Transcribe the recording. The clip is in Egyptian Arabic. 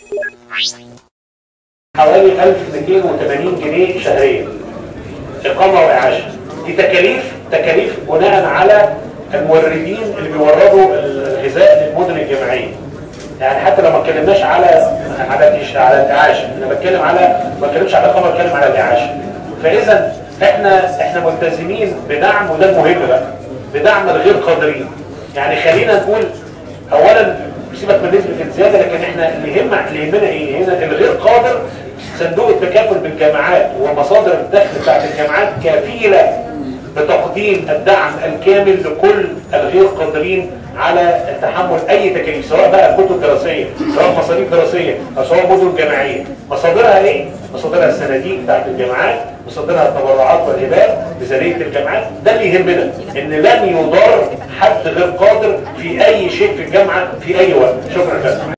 حوالي 1280 جنيه شهريا إقامة وإعاشة دي تكاليف تكاليف بناء على الموردين اللي بيوردوا الغذاء للمدن الجامعية يعني حتى لو ما اتكلمناش على على الإش- على الإعاشة أنا بتكلم على ما بتكلمش على الإقامة بتكلم على الإعاشة فإذا احنا احنا ملتزمين بدعم وده المهم بقى بدعم الغير قادرين يعني خلينا نقول اولا سيبك من نسبه الزياده لكن احنا اللي يهم اللي يهمنا ايه هنا الغير قادر صندوق التكافل بالجامعات ومصادر الدخل بتاعت الجامعات كفيله بتقديم الدعم الكامل لكل الغير قادرين على تحمل اي تكاليف سواء بقى كتب دراسيه سواء مصاريف دراسيه او سواء مدن جامعيه مصادرها ايه مصادرها الصناديق بتاعت الجامعات مصادرها التبرعات والهبات ميزانيه الجامعات ده اللي يهمنا ان لن يضار حد غير قادر في اي شيء في الجامعه في اي وقت شكرا لك